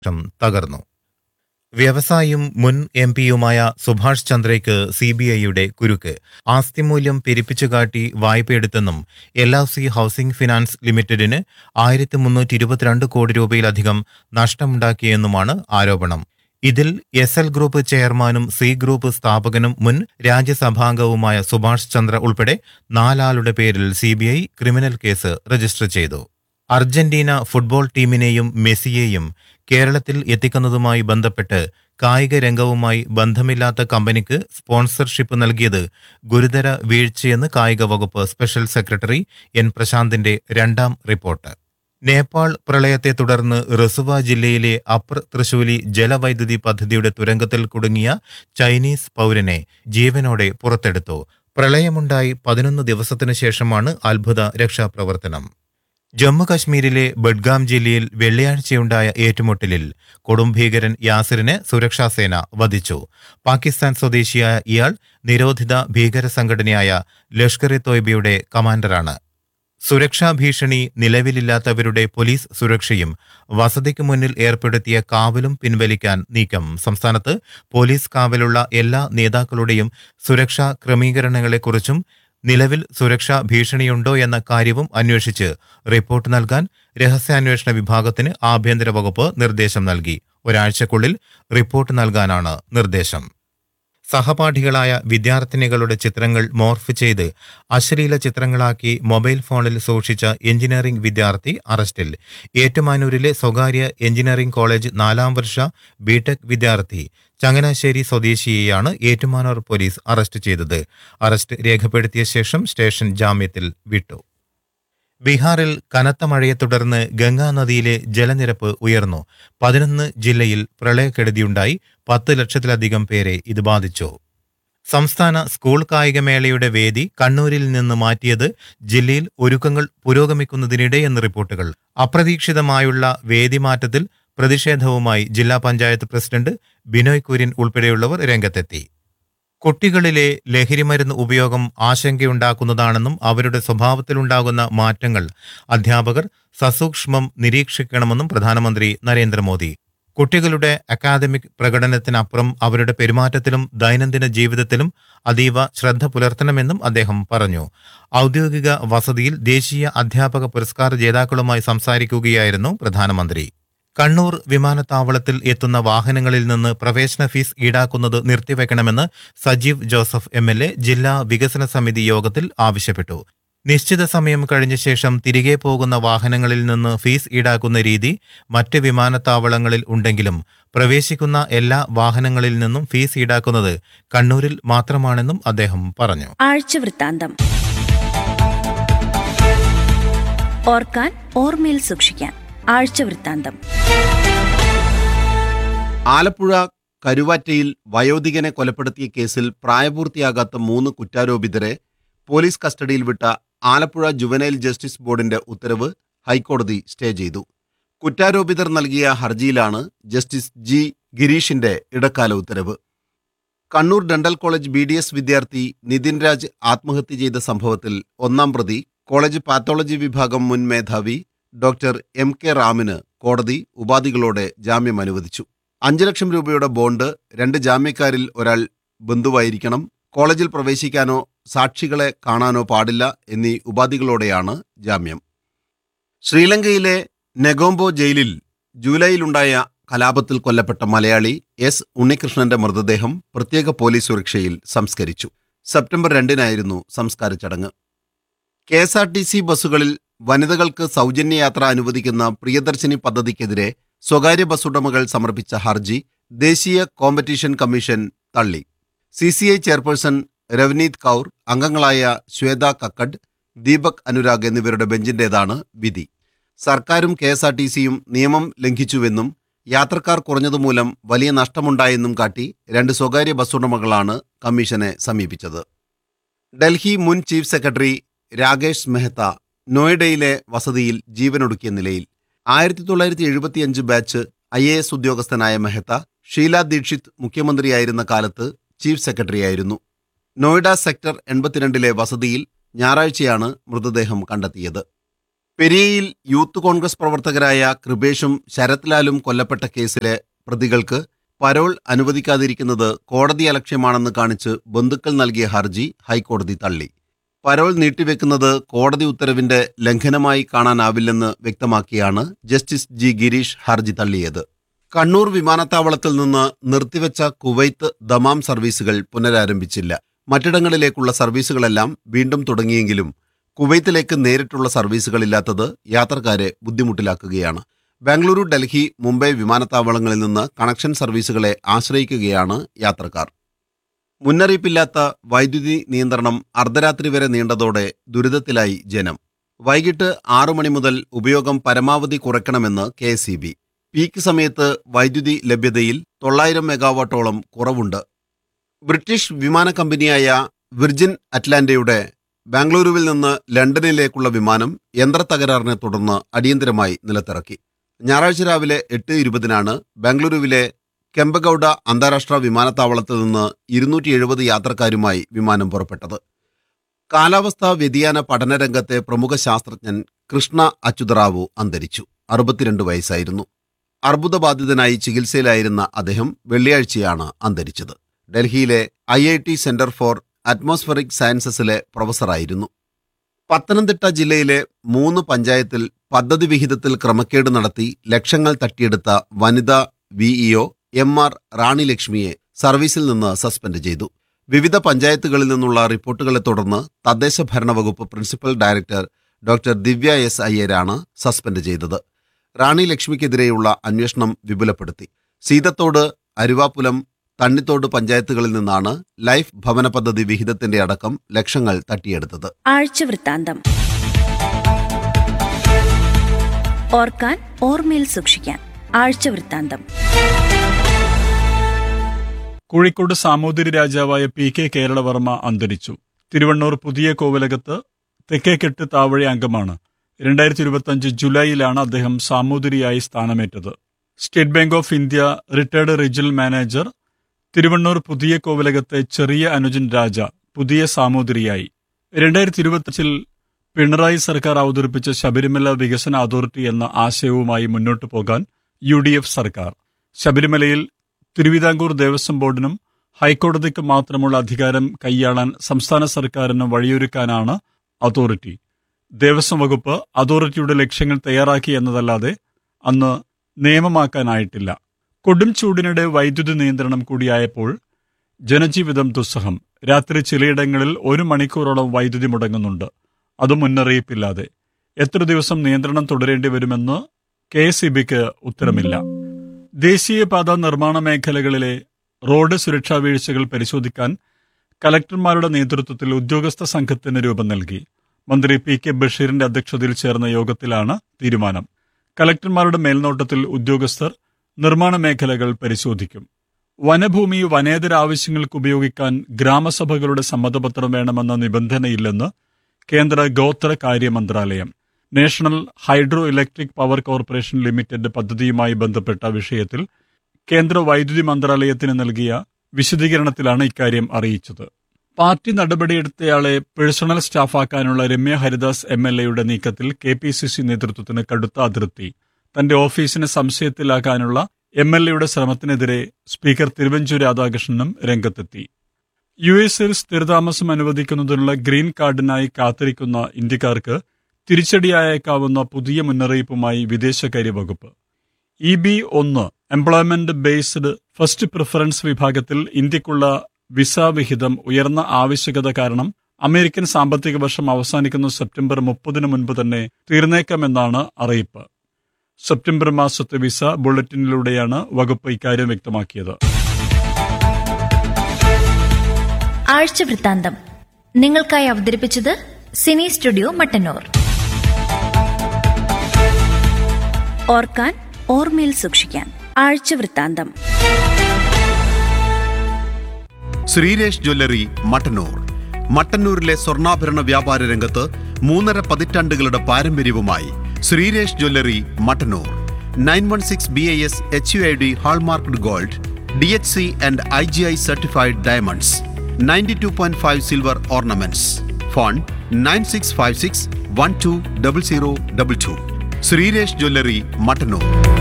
ഷം തകർന്നു വ്യവസായിയും മുൻ എം പിയുമായ സുഭാഷ് ചന്ദ്രയ്ക്ക് സി ബി ഐയുടെ കുരുക്ക് ആസ്തിമൂല്യം പെരുപ്പിച്ചുകാട്ടി വായ്പയെടുത്തെന്നും L I C housing finance ലിമിറ്റഡിന് ആയിരത്തി മുന്നൂറ്റി ഇരുപത്തിരണ്ട് കോടി രൂപയിലധികം നഷ്ടമുണ്ടാക്കിയെന്നുമാണ് ആരോപണം ഇതിൽ എസ് എൽ ഗ്രൂപ്പ് ചെയർമാനും സി ഗ്രൂപ്പ് സ്ഥാപകനും മുൻ രാജ്യസഭാംഗവുമായ സുഭാഷ് ചന്ദ്ര ഉൾപ്പെടെ നാലാളുടെ പേരിൽ സിബിഐ ക്രിമിനൽ കേസ് രജിസ്റ്റർ ചെയ്തു അർജന്റീന ഫുട്ബോൾ ടീമിനെയും മെസ്സിയെയും കേരളത്തിൽ എത്തിക്കുന്നതുമായി ബന്ധപ്പെട്ട് കായിക രംഗവുമായി ബന്ധമില്ലാത്ത കമ്പനിക്ക് സ്പോൺസർഷിപ്പ് നൽകിയത് ഗുരുതര വീഴ്ചയെന്ന് കായിക വകുപ്പ് സ്പെഷ്യൽ സെക്രട്ടറി എൻ പ്രശാന്തിന്റെ രണ്ടാം റിപ്പോർട്ട് നേപ്പാൾ പ്രളയത്തെ തുടർന്ന് റസുവ ജില്ലയിലെ അപ്പർ തൃശൂലി ജലവൈദ്യുതി പദ്ധതിയുടെ തുരങ്കത്തിൽ കുടുങ്ങിയ ചൈനീസ് പൗരനെ ജീവനോടെ പുറത്തെടുത്തു പ്രളയമുണ്ടായി പതിനൊന്ന് ദിവസത്തിനു ശേഷമാണ് അത്ഭുത രക്ഷാപ്രവർത്തനം ജമ്മു കശ്മീരിലെ ബഡ്ഗാം ജില്ലയിൽ വെള്ളിയാഴ്ചയുണ്ടായ ഏറ്റുമുട്ടലിൽ കൊടുംഭീകരൻ യാസിറിനെ സുരക്ഷാസേന വധിച്ചു പാകിസ്ഥാൻ സ്വദേശിയായ ഇയാൾ നിരോധിത ഭീകര സംഘടനയായ ലഷ്കർ ഇ തോയ്ബയുടെ കമാൻഡറാണ് സുരക്ഷാ ഭീഷണി നിലവിലില്ലാത്തവരുടെ പോലീസ് സുരക്ഷയും വസതിക്ക് മുന്നിൽ ഏർപ്പെടുത്തിയ കാവലും പിൻവലിക്കാൻ നീക്കം സംസ്ഥാനത്ത് പോലീസ് കാവലുള്ള എല്ലാ നേതാക്കളുടെയും സുരക്ഷാ ക്രമീകരണങ്ങളെക്കുറിച്ചും നിലവിൽ സുരക്ഷാ ഭീഷണിയുണ്ടോ എന്ന കാര്യവും അന്വേഷിച്ച് റിപ്പോർട്ട് നൽകാൻ രഹസ്യാന്വേഷണ വിഭാഗത്തിന് ആഭ്യന്തര വകുപ്പ് നിർദ്ദേശം നൽകി ഒരാഴ്ചക്കുള്ളിൽ റിപ്പോർട്ട് നൽകാനാണ് നിർദ്ദേശം സഹപാഠികളായ വിദ്യാർത്ഥിനികളുടെ ചിത്രങ്ങൾ മോർഫ് ചെയ്ത് അശ്ലീല ചിത്രങ്ങളാക്കി മൊബൈൽ ഫോണിൽ സൂക്ഷിച്ച എഞ്ചിനീയറിംഗ് വിദ്യാർത്ഥി അറസ്റ്റിൽ ഏറ്റുമാനൂരിലെ സ്വകാര്യ എഞ്ചിനീയറിംഗ് കോളേജ് നാലാം വർഷ ബിടെക് വിദ്യാർത്ഥി ചങ്ങനാശ്ശേരി സ്വദേശിയെയാണ് ഏറ്റുമാനൂർ പോലീസ് അറസ്റ്റ് ചെയ്തത് അറസ്റ്റ് രേഖപ്പെടുത്തിയ ശേഷം സ്റ്റേഷൻ ജാമ്യത്തിൽ വിട്ടു ബീഹാറിൽ കനത്ത മഴയെ തുടർന്ന് ഗംഗാ നദിയിലെ ജലനിരപ്പ് ഉയർന്നു പതിനൊന്ന് ജില്ലയിൽ പ്രളയക്കെടുതിയുണ്ടായി പത്ത് ലക്ഷത്തിലധികം പേരെ ഇത് ബാധിച്ചു സംസ്ഥാന സ്കൂൾ കായികമേളയുടെ വേദി കണ്ണൂരിൽ നിന്ന് മാറ്റിയത് ജില്ലയിൽ ഒരുക്കങ്ങൾ പുരോഗമിക്കുന്നതിനിടെയെന്ന് റിപ്പോർട്ടുകൾ അപ്രതീക്ഷിതമായുള്ള വേദി മാറ്റത്തിൽ പ്രതിഷേധവുമായി ജില്ലാ പഞ്ചായത്ത് പ്രസിഡന്റ് ബിനോയ് കുര്യൻ ഉൾപ്പെടെയുള്ളവർ രംഗത്തെത്തി കുട്ടികളിലെ ലഹരിമരുന്ന് ഉപയോഗം ആശങ്കയുണ്ടാക്കുന്നതാണെന്നും അവരുടെ സ്വഭാവത്തിലുണ്ടാകുന്ന മാറ്റങ്ങൾ അധ്യാപകർ സസൂക്ഷ്മം നിരീക്ഷിക്കണമെന്നും പ്രധാനമന്ത്രി നരേന്ദ്രമോദി കുട്ടികളുടെ അക്കാദമിക് പ്രകടനത്തിനപ്പുറം അവരുടെ പെരുമാറ്റത്തിലും ദൈനംദിന ജീവിതത്തിലും അതീവ ശ്രദ്ധ പുലർത്തണമെന്നും അദ്ദേഹം പറഞ്ഞു ഔദ്യോഗിക വസതിയിൽ ദേശീയ അധ്യാപക പുരസ്കാര ജേതാക്കളുമായി സംസാരിക്കുകയായിരുന്നു പ്രധാനമന്ത്രി കണ്ണൂർ വിമാനത്താവളത്തിൽ എത്തുന്ന വാഹനങ്ങളിൽ നിന്ന് പ്രവേശന ഫീസ് ഈടാക്കുന്നത് നിർത്തിവെക്കണമെന്ന് Sajeev Joseph M L A ജില്ലാ വികസന സമിതി യോഗത്തിൽ ആവശ്യപ്പെട്ടു നിശ്ചിത സമയം കഴിഞ്ഞ ശേഷം തിരികെ പോകുന്ന വാഹനങ്ങളിൽ നിന്ന് ഫീസ് ഈടാക്കുന്ന രീതി മറ്റ് വിമാനത്താവളങ്ങളിൽ ഉണ്ടെങ്കിലും പ്രവേശിക്കുന്ന എല്ലാ വാഹനങ്ങളിൽ നിന്നും ഫീസ് ഈടാക്കുന്നത് കണ്ണൂരിൽ മാത്രമാണെന്നും അദ്ദേഹം പറഞ്ഞു ആഴ്ചവൃത്താന്തം ഓർക്കാൻ ഓർമ്മയിൽ സൂക്ഷിക്കാൻ ആഴ്ചവൃത്താന്തം ആലപ്പുഴ കരുവാറ്റയിൽ വയോധികനെ കൊലപ്പെടുത്തിയ കേസിൽ പ്രായപൂർത്തിയാകാത്ത മൂന്ന് കുറ്റാരോപിതരെ പോലീസ് കസ്റ്റഡിയിൽ വിട്ട ആലപ്പുഴ ജുവനൈൽ ജസ്റ്റിസ് ബോർഡിന്റെ ഉത്തരവ് ഹൈക്കോടതി സ്റ്റേ ചെയ്തു കുറ്റാരോപിതർ നൽകിയ ഹർജിയിലാണ് ജസ്റ്റിസ് ജി ഗിരീഷിന്റെ ഇടക്കാല ഉത്തരവ് Kannur dental college B D S വിദ്യാർത്ഥി നിതിൻ രാജ് ആത്മഹത്യ ചെയ്ത സംഭവത്തിൽ ഒന്നാം പ്രതി കോളേജ് പാത്തോളജി വിഭാഗം മുൻ മേധാവി ഡോക്ടർ എം കെ റാമിന് കോടതി ഉപാധികളോടെ ജാമ്യം അനുവദിച്ചു അഞ്ച് ലക്ഷം രൂപയുടെ ബോണ്ട് രണ്ട് ജാമ്യക്കാരിൽ ഒരാൾ ബന്ധുവായിരിക്കണം കോളേജിൽ പ്രവേശിക്കാനോ സാക്ഷികളെ കാണാനോ പാടില്ല എന്നീ ഉപാധികളോടെയാണ് ജാമ്യം ശ്രീലങ്കയിലെ നെഗോംബോ ജയിലിൽ ജൂലൈയിലുണ്ടായ കലാപത്തിൽ കൊല്ലപ്പെട്ട മലയാളി എസ് ഉണ്ണികൃഷ്ണന്റെ മൃതദേഹം പ്രത്യേക പോലീസ് സുരക്ഷയിൽ സംസ്കരിച്ചു സെപ്റ്റംബർ രണ്ടിനായിരുന്നു സംസ്കാര ചടങ്ങ് K S R T C ബസ്സുകളിൽ വനിതകൾക്ക് സൗജന്യ യാത്ര അനുവദിക്കുന്ന പ്രിയദർശിനി പദ്ധതിക്കെതിരെ സ്വകാര്യ ബസ് ഉടമകൾ സമർപ്പിച്ച ഹർജി ദേശീയ കോമ്പറ്റീഷൻ കമ്മീഷൻ തള്ളി C C I chairperson Ravneet Kaur അംഗങ്ങളായ ശ്വേത കക്കഡ് ദീപക് അനുരാഗ് എന്നിവരുടെ ബെഞ്ചിന്റേതാണ് വിധി സർക്കാരും കെ എസ് ആർ ടി സിയും നിയമം ലംഘിച്ചുവെന്നും യാത്രക്കാർ കുറഞ്ഞതുമൂലം വലിയ നഷ്ടമുണ്ടായെന്നും കാട്ടി രണ്ട് സ്വകാര്യ ബസ് ഉടമകളാണ് കമ്മീഷനെ സമീപിച്ചത് ഡൽഹി മുൻ ചീഫ് സെക്രട്ടറി രാകേഷ് മെഹ്ത്ത നോയിഡയിലെ വസതിയിൽ ജീവനൊടുക്കിയ നിലയിൽ ആയിരത്തി തൊള്ളായിരത്തി എഴുപത്തിയഞ്ച് ബാച്ച് ഐ എ എസ് ഉദ്യോഗസ്ഥനായ മെഹ്ത്ത ഷീല ദീക്ഷിത് മുഖ്യമന്ത്രിയായിരുന്ന കാലത്ത് ചീഫ് സെക്രട്ടറിയായിരുന്നു നോയിഡ സെക്ടർ എൺപത്തിരണ്ടിലെ വസതിയിൽ ഞായറാഴ്ചയാണ് മൃതദേഹം കണ്ടെത്തിയത് പെരിയയിൽ യൂത്ത് കോൺഗ്രസ് പ്രവർത്തകരായ കൃപേഷും ശരത്ലാലും കൊല്ലപ്പെട്ട കേസിലെ പ്രതികൾക്ക് പരോൾ അനുവദിക്കാതിരിക്കുന്നത് കോടതി അലക്ഷ്യമാണെന്ന് കാണിച്ച് ബന്ധുക്കൾ നൽകിയ ഹർജി ഹൈക്കോടതി തള്ളി പരോൾ നീട്ടിവെക്കുന്നത് കോടതി ഉത്തരവിന്റെ ലംഘനമായി കാണാനാവില്ലെന്ന് വ്യക്തമാക്കിയാണ് ജസ്റ്റിസ് ജി ഗിരീഷ് ഹർജി തള്ളിയത് കണ്ണൂർ വിമാനത്താവളത്തിൽ നിന്ന് നിർത്തിവെച്ച കുവൈത്ത് ദമാം സർവീസുകൾ പുനരാരംഭിച്ചില്ല മറ്റിടങ്ങളിലേക്കുള്ള സർവീസുകളെല്ലാം വീണ്ടും തുടങ്ങിയെങ്കിലും കുവൈത്തിലേക്ക് നേരിട്ടുള്ള സർവീസുകളില്ലാത്തത് യാത്രക്കാരെ ബുദ്ധിമുട്ടിലാക്കുകയാണ് ബാംഗ്ലൂരു ഡൽഹി മുംബൈ വിമാനത്താവളങ്ങളിൽ നിന്ന് കണക്ഷൻ സർവീസുകളെ ആശ്രയിക്കുകയാണ് യാത്രക്കാർ മുന്നറിയിപ്പില്ലാത്ത വൈദ്യുതി നിയന്ത്രണം അർദ്ധരാത്രി വരെ നീണ്ടതോടെ ദുരിതത്തിലായി ജനം വൈകിട്ട് ആറു മണി മുതൽ ഉപയോഗം പരമാവധി കുറയ്ക്കണമെന്ന് കെ പീക്ക് സമയത്ത് വൈദ്യുതി ലഭ്യതയിൽ തൊള്ളായിരം മെഗാവാട്ടോളം കുറവുണ്ട് ബ്രിട്ടീഷ് വിമാന കമ്പനിയായ വിർജിൻ അറ്റ്ലാന്റയുടെ ബാംഗ്ലൂരുവിൽ നിന്ന് ലണ്ടനിലേക്കുള്ള വിമാനം യന്ത്രത്തകരാറിനെ തുടർന്ന് അടിയന്തരമായി നിലത്തിറക്കി ഞായറാഴ്ച രാവിലെ എട്ട് ഇരുപതിനാണ് ബാംഗ്ലൂരുവിലെ കെമ്പഗൌഡ അന്താരാഷ്ട്ര വിമാനത്താവളത്തിൽ നിന്ന് ഇരുന്നൂറ്റി എഴുപത് യാത്രക്കാരുമായി വിമാനം പുറപ്പെട്ടത് കാലാവസ്ഥാ വ്യതിയാന പഠനരംഗത്തെ പ്രമുഖ ശാസ്ത്രജ്ഞൻ കൃഷ്ണ അച്യുതറാവു അന്തരിച്ചു അറുപത്തിരണ്ട് വയസ്സായിരുന്നു അർബുദബാധിതനായി ചികിത്സയിലായിരുന്ന അദ്ദേഹം വെള്ളിയാഴ്ചയാണ് അന്തരിച്ചത് ഡൽഹിയിലെ I I T centre for atmospheric സയൻസസിലെ പ്രൊഫസറായിരുന്നു പത്തനംതിട്ട ജില്ലയിലെ മൂന്ന് പഞ്ചായത്തിൽ പദ്ധതി വിഹിതത്തിൽ ക്രമക്കേട് നടത്തി ലക്ഷങ്ങൾ തട്ടിയെടുത്ത വനിതാ വിഇഒ എം ആർ റാണി ലക്ഷ്മിയെ സർവീസിൽ നിന്ന് സസ്പെൻഡ് ചെയ്തു വിവിധ പഞ്ചായത്തുകളിൽ നിന്നുള്ള റിപ്പോർട്ടുകളെ തുടർന്ന് തദ്ദേശ ഭരണ വകുപ്പ് principal director doctor Divya S അയ്യരാണ് സസ്പെൻഡ് ചെയ്തത് റാണി ലക്ഷ്മിക്കെതിരെയുള്ള അന്വേഷണം വിപുലപ്പെടുത്തി സീതത്തോട് അരുവാപ്പുലം തണ്ണിത്തോട് പഞ്ചായത്തുകളിൽ നിന്നാണ് ലൈഫ് ഭവന പദ്ധതി വിഹിതത്തിന്റെ അടക്കം ലക്ഷങ്ങൾ തട്ടിയെടുത്തത് ആഴ്ചവൃത്താന്തം ഓർക്കാൻ ഓർമ്മയിൽ സൂക്ഷിക്കാൻ ആഴ്ചവൃത്താന്തം കോഴിക്കോട് സാമൂതിരി രാജാവായ പി കെ കേരളവർമ്മ അന്തരിച്ചു തിരുവണ്ണൂർ പുതിയ കോവിലകത്ത് തെക്കേക്കെട്ട് താവഴി അംഗമാണ് രണ്ടായിരത്തി ഇരുപത്തിയഞ്ച് ജൂലൈയിലാണ് അദ്ദേഹം സാമൂതിരിയായി സ്ഥാനമേറ്റത് state bank of India retired regional manager Thiruvannur പുതിയ കോവിലകത്തെ ചെറിയ അനുജൻ രാജ പുതിയ സാമൂതിരിയായി രണ്ടായിരത്തി ഇരുപത്തിയഞ്ചിൽ പിണറായി സർക്കാർ അവതരിപ്പിച്ച ശബരിമല വികസന അതോറിറ്റി എന്ന ആശയവുമായി മുന്നോട്ടു പോകാൻ യു ഡി എഫ് സർക്കാർ ശബരിമലയിൽ തിരുവിതാംകൂർ ദേവസ്വം ബോർഡിനും ഹൈക്കോടതിക്ക് മാത്രമുള്ള അധികാരം കൈയാളാൻ സംസ്ഥാന സർക്കാരിന് വഴിയൊരുക്കാനാണ് അതോറിറ്റി ദേവസ്വം വകുപ്പ് അതോറിറ്റിയുടെ ലക്ഷ്യങ്ങൾ തയ്യാറാക്കി എന്നതല്ലാതെ അന്ന് നിയമമാക്കാനായിട്ടില്ല കൊടും ചൂടിനിടെ വൈദ്യുതി നിയന്ത്രണം കൂടിയായപ്പോൾ ജനജീവിതം ദുസ്സഹം രാത്രി ചിലയിടങ്ങളിൽ ഒരു മണിക്കൂറോളം വൈദ്യുതി മുടങ്ങുന്നുണ്ട് അതും മുന്നറിയിപ്പില്ലാതെ എത്ര ദിവസം നിയന്ത്രണം തുടരേണ്ടി വരുമെന്ന് കെ എസ് ഉത്തരമില്ല ദേശീയപാത നിർമ്മാണ മേഖലകളിലെ റോഡ് സുരക്ഷാ വീഴ്ചകൾ പരിശോധിക്കാൻ കലക്ടർമാരുടെ നേതൃത്വത്തിൽ ഉദ്യോഗസ്ഥ സംഘത്തിന് രൂപം നൽകി മന്ത്രി പി കെ ബഷീറിന്റെ അധ്യക്ഷതയിൽ ചേർന്ന യോഗത്തിലാണ് തീരുമാനം കലക്ടർമാരുടെ മേൽനോട്ടത്തിൽ ഉദ്യോഗസ്ഥർ നിർമ്മാണ മേഖലകൾ പരിശോധിക്കും വനഭൂമി വനേതര ആവശ്യങ്ങൾക്ക് ഉപയോഗിക്കാൻ ഗ്രാമസഭകളുടെ സമ്മതപത്രം വേണമെന്ന നിബന്ധനയില്ലെന്ന് കേന്ദ്ര ഗോത്ര കാര്യ മന്ത്രാലയം national hydro electric power corporation limited പദ്ധതിയുമായി ബന്ധപ്പെട്ട വിഷയത്തിൽ കേന്ദ്ര വൈദ്യുതി മന്ത്രാലയത്തിന് നൽകിയ വിശദീകരണത്തിലാണ് ഇക്കാര്യം അറിയിച്ചത് പാർട്ടി നടപടിയെടുത്തയാളെ പേഴ്സണൽ സ്റ്റാഫാക്കാനുള്ള രമ്യ ഹരിദാസ് എം എൽ എയുടെ നീക്കത്തിൽ കെ പി സി സി നേതൃത്വത്തിന് കടുത്ത അതൃപ്തി തന്റെ ഓഫീസിനെ സംശയത്തിലാക്കാനുള്ള എം എൽ എയുടെ ശ്രമത്തിനെതിരെ സ്പീക്കർ തിരുവഞ്ചൂർ രാധാകൃഷ്ണനും രംഗത്തെത്തി യു എസിൽ സ്ഥിരതാമസം അനുവദിക്കുന്നതിനുള്ള ഗ്രീൻ കാർഡിനായി കാത്തിരിക്കുന്ന ഇന്ത്യക്കാർക്ക് തിരിച്ചടിയായേക്കാവുന്ന പുതിയ മുന്നറിയിപ്പുമായി വിദേശകാര്യ വകുപ്പ് ഇ ബി ഒന്ന് എംപ്ലോയ്മെന്റ് ബേസ്ഡ് ഫസ്റ്റ് പ്രിഫറൻസ് വിഭാഗത്തിൽ ഇന്ത്യക്കുള്ള വിസ വിഹിതം ഉയർന്ന ആവശ്യകത കാരണം അമേരിക്കൻ സാമ്പത്തിക വർഷം അവസാനിക്കുന്ന സെപ്റ്റംബർ മുപ്പതിന് മുൻപ് തന്നെ തീർന്നേക്കാമെന്നാണ് അറിയിപ്പ് സെപ്റ്റംബർ മാസത്തെ വിസ ബുള്ളറ്റിനിലൂടെയാണ് വകുപ്പ് ഇക്കാര്യം വ്യക്തമാക്കിയത് ആഴ്ചവൃത്താന്തം നിങ്ങൾക്കായി അവതരിപ്പിച്ചത് സിനി സ്റ്റുഡിയോ മട്ടന്നൂർ ഓർക്കാൻ ഓർമ്മയിൽ സൂക്ഷിക്കാൻ ആഴ്ചവൃത്താന്തം ശ്രീരേഷ് ജ്വല്ലറി മട്ടന്നൂർ മട്ടന്നൂരിലെ സ്വർണ്ണാഭരണ വ്യാപാര രംഗത്ത് മൂന്നര പതിറ്റാണ്ടുകളുടെ പാരമ്പര്യവുമായി Sreeresh jewellery Mattannur nine one six B I S H U I D hallmarked gold D H C and I G I certified diamonds ninety two point five silver ornaments phone nine six five six one two double zero double two Sreeresh jewellery Mattannur